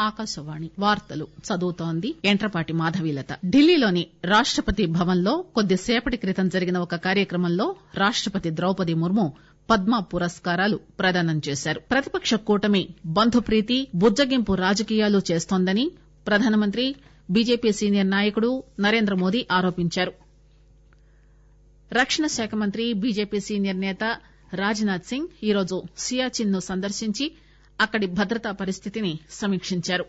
ఆకాశవాణి వార్తలు చదువుతోంది యంట్రపాటి మాధవీలత ఢిల్లీలోని రాష్టపతి భవన్ లో కొద్దిసేపటి క్రితం జరిగిన ఒక కార్యక్రమంలో రాష్టపతి ద్రౌపది ముర్ము పద్మ పురస్కారాలు ప్రదానం చేశారు ప్రతిపక్ష కూటమి బంధుప్రీతి బుజ్జగింపు రాజకీయాలు చేస్తోందని ప్రధానమంత్రి బీజేపీ సీనియర్ నాయకుడు నరేంద్రమోదీ ఆరోపించారు రక్షణ శాఖ మంత్రి బీజేపీ సీనియర్ నేత రాజ్ నాథ్ సింగ్ ఈరోజు సియాచిన్ ను సందర్శించి అక్కడి భద్రతా పరిస్థితిని సమీక్షించారు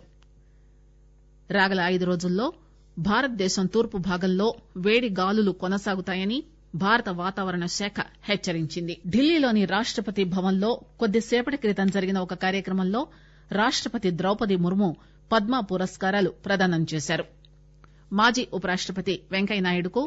రాగల ఐదు రోజుల్లో భారతదేశం తూర్పు భాగంలో వేడి గాలులు కొనసాగుతాయని భారత వాతావరణ శాఖ హెచ్చరించింది ఢిల్లీలోని రాష్టపతి భవన్ లో కొద్దిసేపటి క్రితం జరిగిన ఒక కార్యక్రమంలో రాష్టపతి ద్రౌపది ముర్ము పద్మ పురస్కారాలు ప్రదానం చేశారు మాజీ ఉపరాష్టపతి వెంకయ్యనాయుడుకు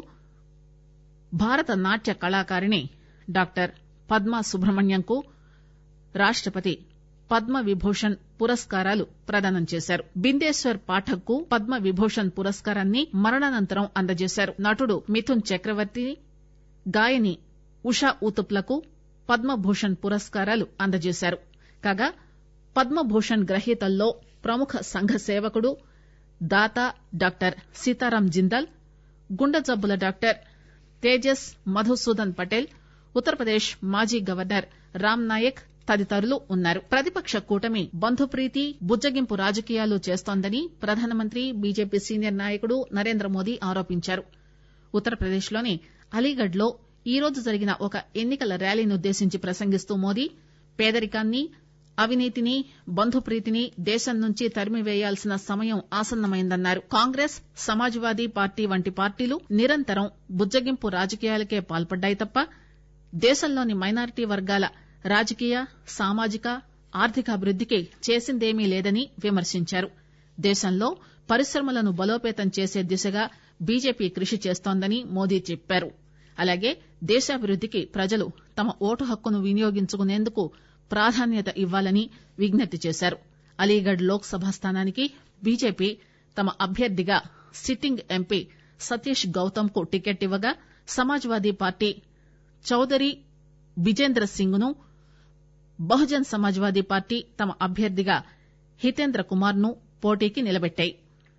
భారత నాట్య కళాకారిణి డాక్టర్ పద్మా సుబ్రహ్మణ్యంకు రాష్టపతి పద్మ విభూషణ్ పురస్కారాలు ప్రదానం చేశారు బిందేశ్వర్ పాఠక్ కు పద్మ విభూషణ్ పురస్కారాన్ని మరణానంతరం అందజేశారు నటుడు మిథున్ చక్రవర్తి గాయని ఉషా ఊతుప్లకు పద్మభూషణ్ పురస్కారాలు అందజేశారు కాగా పద్మభూషణ్ గ్రహీతల్లో ప్రముఖ సంఘ సేవకుడు దాత డాక్టర్ సీతారాం జిందాల్ గుండె జబ్బుల డాక్టర్ తేజస్ మధుసూదన్ పటేల్ ఉత్తరప్రదేశ్ మాజీ గవర్నర్ రామ్ నాయక్ తదితరులు ఉన్నారు ప్రతిపక్ష కూటమి బంధుప్రీతి బుజ్జగింపు రాజకీయాలు చేస్తోందని ప్రధానమంత్రి బీజేపీ సీనియర్ నాయకుడు నరేంద్రమోదీ ఆరోపించారు ఉత్తరప్రదేశ్ లోని అలీగఢ్ లో ఈరోజు జరిగిన ఒక ఎన్ని కల ర్యాలీనుద్దేశించి ప్రసంగిస్తూ మోదీ పేదరికాన్ని అవినీతిని బంధుప్రీతిని దేశం నుంచి తరిమివేయాల్సిన సమయం ఆసన్నమైందన్నారు కాంగ్రెస్ సమాజ్వాదీ పార్టీ వంటి పార్టీలు నిరంతరం బుజ్జగింపు రాజకీయాలకే పాల్పడ్డాయి తప్ప దేశంలోని మైనారిటీ వర్గాల రాజకీయ సామాజిక ఆర్థికాభివృద్దికి చేసిందేమీ లేదని విమర్శించారు దేశంలో పరిశ్రమలను బలోపేతం చేసే దిశగా బీజేపీ కృషి చేస్తోందని మోదీ చెప్పారు అలాగే దేశాభివృద్దికి ప్రజలు తమ ఓటు హక్కును వినియోగించుకునేందుకు ప్రాధాన్యత ఇవ్వాలని విజ్ఞప్తి చేశారు అలీగఢ్ లోక్ సభ స్థానానికి బీజేపీ తమ అభ్యర్థిగా సిట్టింగ్ ఎంపీ సతీష్ గౌతమ్ కు టికెట్ ఇవ్వగా సమాజ్వాదీ పార్టీ చౌదరి బిజేంద్ర సింగ్ ను బహుజన్ సమాజ్వాదీ పార్టీ తమ అభ్యర్థిగా హితేంద్ర కుమార్ ను పోటీకి నిలబెట్టాయి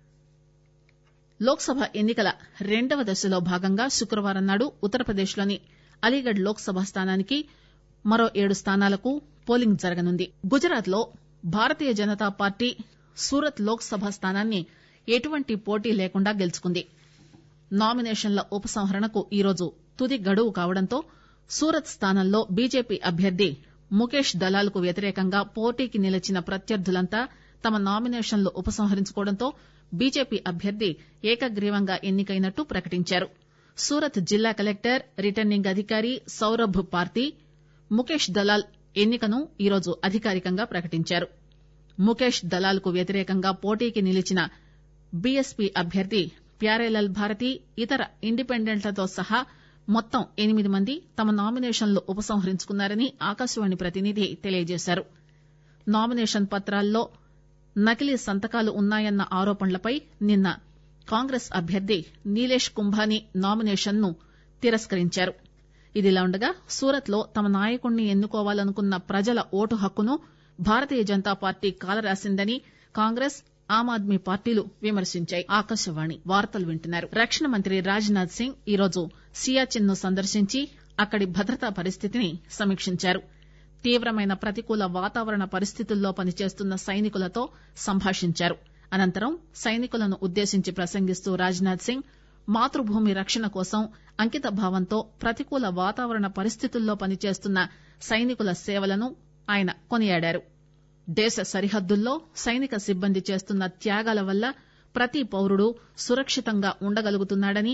లోక్ సభ ఎన్ని కల రెండవ దశలో భాగంగా శుక్రవారం నాడు ఉత్తరప్రదేశ్ లోని అలీగఢ్ లోక్ సభ స్థానానికి మరో ఏడు స్థానాలకు పోలింగ్ జరగనుంది గుజరాత్ లో భారతీయ జనతా పార్టీ సూరత్ లోక్ సభ స్థానాన్ని ఎటువంటి పోటీ లేకుండా గెలుచుకుంది నామినేషన్ల ఉపసంహరణకు ఈరోజు తుది గడువు కావడంతో సూరత్ స్థానంలో బీజేపీ అభ్యర్థి ముఖేష్ దలాల్ కు వ్యతిరేకంగా పోటీకి నిలిచిన ప్రత్యర్థులంతా తమ నామినేషన్లు ఉపసంహరించుకోవడంతో బీజేపీ అభ్యర్థి ఏకగ్రీవంగా ఎన్నికైనట్టు ప్రకటించారు సూరత్ జిల్లా కలెక్టర్ రిటర్నింగ్ అధికారి సౌరభ్ పార్తీ ముఖేష్ దలాల్ ఎన్నికను ఈరోజు అధికారికంగా ప్రకటించారు ముఖేష్ దలాల్ కు వ్యతిరేకంగా పోటీకి నిలిచిన బీఎస్పీ అభ్యర్థి ప్యారేలాల్ భారతి ఇతర ఇండిపెండెంట్లతో సహా మొత్తం ఎనిమిది మంది తమ నామినేషన్లు ఉపసంహరించుకున్నారని ఆకాశవాణి ప్రతినిధి తెలియజేశారు నామినేషన్ పత్రాల్లో నకిలీ సంతకాలు ఉన్నాయన్న ఆరోపణలపై నిన్న కాంగ్రెస్ అభ్యర్థి నీలేష్ కుంభానీ నామినేషన్ ను తిరస్కరించారు ఇదిలా ఉండగా సూరత్ లో తమ నాయకుణ్ణి ఎన్నుకోవాలనుకున్న ప్రజల ఓటు హక్కును భారతీయ జనతా పార్టీ కాలరాసిందని కాంగ్రెస్ ఆమ్ ఆద్మీ పార్టీలు విమర్శించాయి ఆకాశవాణి వార్తలు వింటున్నారు రక్షణ మంత్రి రాజ్ నాథ్ సింగ్ ఈరోజు సియాచిన్ ను సందర్శించి అక్కడి భద్రతా పరిస్థితిని సమీక్షించారు తీవ్రమైన ప్రతికూల వాతావరణ పరిస్థితుల్లో పనిచేస్తున్న సైనికులతో సంభాషించారు అనంతరం సైనికులను ఉద్దేశించి ప్రసంగిస్తూ రాజ్ నాథ్ సింగ్ మాతృభూమి రక్షణ కోసం అంకిత భావంతో ప్రతికూల వాతావరణ పరిస్థితుల్లో పనిచేస్తున్న సైనికుల సేవలను ఆయన కొనియాడారు దేశ సరిహద్దుల్లో సైనిక సిబ్బంది చేస్తున్న త్యాగాల వల్ల ప్రతి పౌరుడు సురక్షితంగా ఉండగలుగుతున్నాడని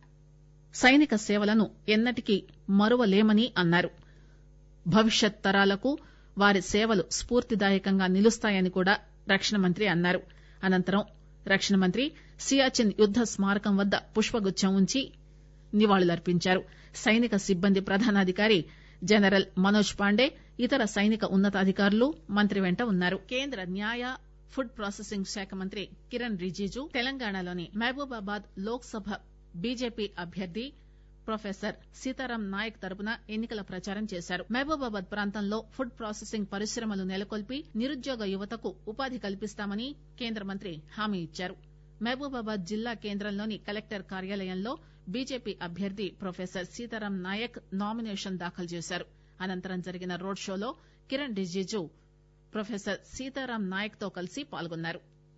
సైనిక సేవలను ఎన్నటికీ మరువలేమని అన్నారు భవిష్యత్ తరాలకు వారి సేవలు స్ఫూర్తిదాయకంగా నిలుస్తాయని కూడా రక్షణ మంత్రి అన్నారు అనంతరం రక్షణ మంత్రి సియాచిన్ యుద్ద స్మారకం వద్ద పుష్పగుచ్చం ఉంచి నివాళులర్పించారు సైనిక సిబ్బంది ప్రధానాధికారి జనరల్ మనోజ్ పాండే ఇతర సైనిక ఉన్నతాధికారులు మంత్రి వెంట ఉన్నారు కేంద్ర న్యాయ ఫుడ్ ప్రాసెసింగ్ శాఖ మంత్రి కిరణ్ రిజిజు తెలంగాణలోని మహబూబాబాద్ లోక్ సభ బీజేపీ అభ్యర్థి ప్రొఫెసర్ సీతారాం నాయక్ తరపున ఎన్నికల ప్రచారం చేశారు మహబూబాబాద్ ప్రాంతంలో ఫుడ్ ప్రాసెసింగ్ పరిశ్రమలు నెలకొల్పి నిరుద్యోగ యువతకు ఉపాధి కల్పిస్తామని కేంద్ర మంత్రి హామీ ఇచ్చారు మహబూబాబాద్ జిల్లా కేంద్రంలోని కలెక్టర్ కార్యాలయంలో బీజేపీ అభ్యర్థి ప్రొఫెసర్ సీతారాం నాయక్ నామినేషన్ దాఖలు చేశారు అనంతరం జరిగిన రోడ్ షోలో కిరణ్ రిజిజు ప్రొఫెసర్ సీతారాం నాయక్ తో కలిసి పాల్గొన్నారు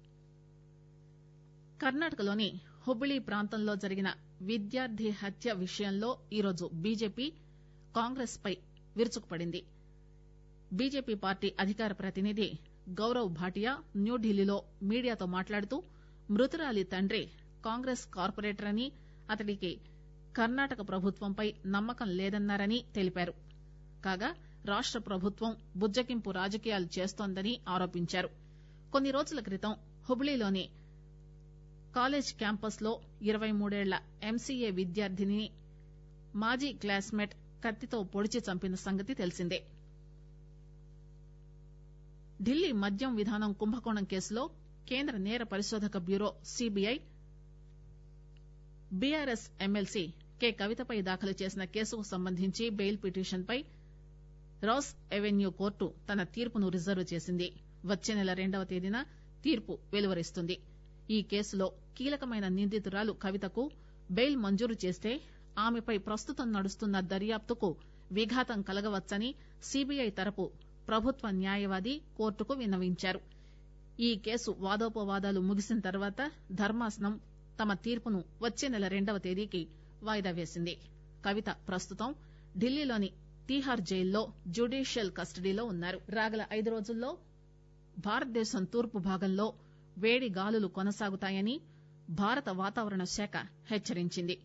కర్ణాటకలోని హుబ్బిళి ప్రాంతంలో జరిగిన విద్యార్థి హత్య విషయంలో ఈరోజు బీజేపీ కాంగ్రెస్ పై విరుచుకుపడింది బీజేపీ పార్టీ అధికార ప్రతినిధి గౌరవ్ భాటియా న్యూఢిల్లీలో మీడియాతో మాట్లాడుతూ మృతురాలి తండ్రి కాంగ్రెస్ కార్పొరేటర్ అని అతడికి కర్ణాటక ప్రభుత్వంపై నమ్మకం లేదన్నారని తెలిపారు కాగా రాష్ట ప్రభుత్వం బుజ్జగింపు రాజకీయాలు చేస్తోందని ఆరోపించారు కొన్ని రోజుల క్రితం హుబ్లీలోని కాలేజ్ క్యాంపస్ లో ఇరవై మూడేళ్ల ఎంసీఏ విద్యార్థిని మాజీ క్లాస్మేట్ కత్తితో పొడిచి చంపిన సంగతి తెలిసిందే ఢిల్లీ మద్యం విధానం కుంభకోణం కేసులో కేంద్ర నేర పరిశోధక bureau CBI BRS MLC K కవితపై దాఖలు చేసిన కేసుకు సంబంధించి బెయిల్ పిటిషన్ పై రాస్ ఎవెన్యూ కోర్టు తన తీర్పును రిజర్వ్ చేసింది వచ్చే నెల రెండవ తేదీన తీర్పు వెలువరిస్తుంది ఈ కేసులో కీలకమైన నిందితురాలు కవితకు బెయిల్ మంజూరు చేస్తే ఆమెపై ప్రస్తుతం నడుస్తున్న దర్యాప్తుకు విఘాతం కలగవచ్చని సీబీఐ తరపు ప్రభుత్వ న్యాయవాది కోర్టుకు విన్నవించారు ఈ కేసు వాదోపవాదాలు ముగిసిన తర్వాత ధర్మాసనం తమ తీర్పును వచ్చే నెల రెండవ తేదీకి వాయిదా వేసింది కవిత ప్రస్తుతం ఢిల్లీలోని తీహార్ జైల్లో జ్యుడీషియల్ కస్టడీలో ఉన్నారు రాగల ఐదు రోజుల్లో భారతదేశం తూర్పు భాగంలో వేడి గాలులు కొనసాగుతాయని భారత వాతావరణ శాఖ హెచ్చరించింది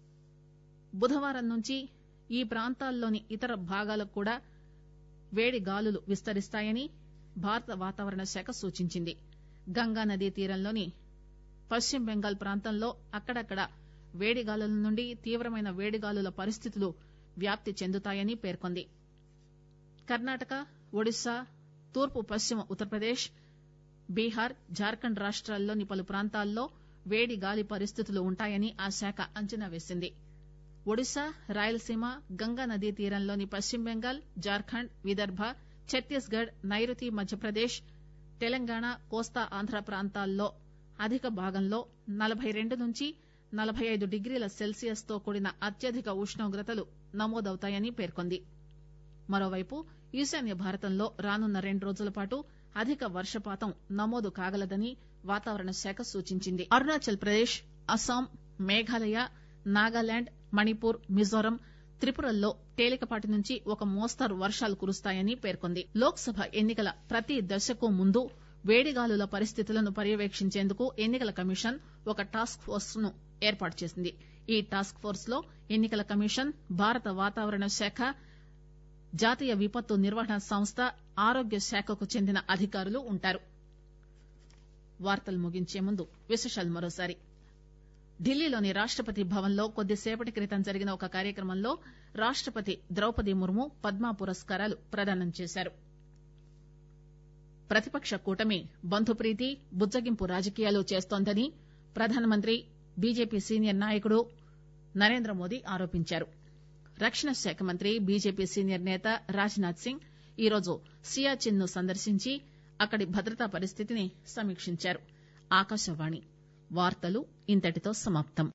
బుధవారం నుంచి ఈ ప్రాంతాల్లోని ఇతర భాగాలకు కూడా వేడి గాలులు విస్తరిస్తాయని భారత వాతావరణ శాఖ సూచించింది గంగా నదీ తీరంలోని పశ్చిమ బెంగాల్ ప్రాంతంలో అక్కడక్కడ వేడిగాలుల నుండి తీవ్రమైన వేడిగాలుల పరిస్థితులు వ్యాప్తి చెందుతాయని పేర్కొంది కర్ణాటక ఒడిశా తూర్పు పశ్చిమ ఉత్తరప్రదేశ్ బీహార్ జార్ఖండ్ రాష్టాల్లోని పలు ప్రాంతాల్లో వేడి గాలి పరిస్థితులు ఉంటాయని ఆ శాఖ అంచనా వేసింది ఒడిశా రాయలసీమ గంగా నదీ తీరంలోని పశ్చిమ బెంగాల్ జార్ఖండ్ విదర్భ ఛత్తీస్ గఢ్ నైరుతి మధ్యప్రదేశ్ తెలంగాణ కోస్తా ఆంధ్ర ప్రాంతాల్లో అధిక భాగంలో నలబై రెండు నుంచి నలబై ఐదు డిగ్రీల సెల్సియస్ తో కూడిన అత్యధిక ఉష్ణోగ్రతలు నమోదవుతాయని పేర్కొంది మరోవైపు ఈశాన్య భారతంలో రానున్న రెండు రోజుల పాటు అధిక వర్షపాతం నమోదు కాగలదని వాతావరణ శాఖ సూచించింది అరుణాచల్ ప్రదేశ్ అస్సాం మేఘాలయ నాగాలాండ్ మణిపూర్ మిజోరం త్రిపురల్లో తేలికపాటి నుంచి ఒక మోస్తరు వర్షాలు కురుస్తాయని పేర్కొంది లోక్ సభ ఎన్నికల ప్రతి దశకు ముందు వేడిగాలుల పరిస్థితులను పర్యవేక్షించేందుకు ఎన్నికల కమిషన్ ఒక టాస్క్ ఫోర్స్ ను ఏర్పాటు చేసింది ఈ టాస్క్ ఫోర్స్ లో ఎన్నికల కమిషన్ భారత వాతావరణ శాఖ జాతీయ విపత్తు నిర్వహణ సంస్థ ఆరోగ్య శాఖకు చెందిన అధికారులు ఉంటారు వార్తలు ముగించే ముందు విశేషాలు మరోసారి ఢిల్లీలోని రాష్టపతి భవన్ లో కొద్దిసేపటి క్రితం జరిగిన ఒక కార్యక్రమంలో రాష్టపతి ద్రౌపది ముర్ము పద్మ పురస్కారాలు ప్రదానం చేశారు ప్రతిపక్ష కూటమి బంధుప్రీతి బుజ్జగింపు రాజకీయాలు చేస్తోందని ప్రధానమంత్రి బీజేపీ సీనియర్ నాయకుడు నరేంద్ర మోదీ ఆరోపించారు రక్షణ శాఖ మంత్రి బీజేపీ సీనియర్ నేత రాజ్ నాథ్ సింగ్ ఈరోజు సియాచిన్ ను సందర్శించి అక్కడి భద్రతా పరిస్థితిని సమీక్షించారు ఆకాశవాణి వార్తలు ఇంతటితో సమాప్తం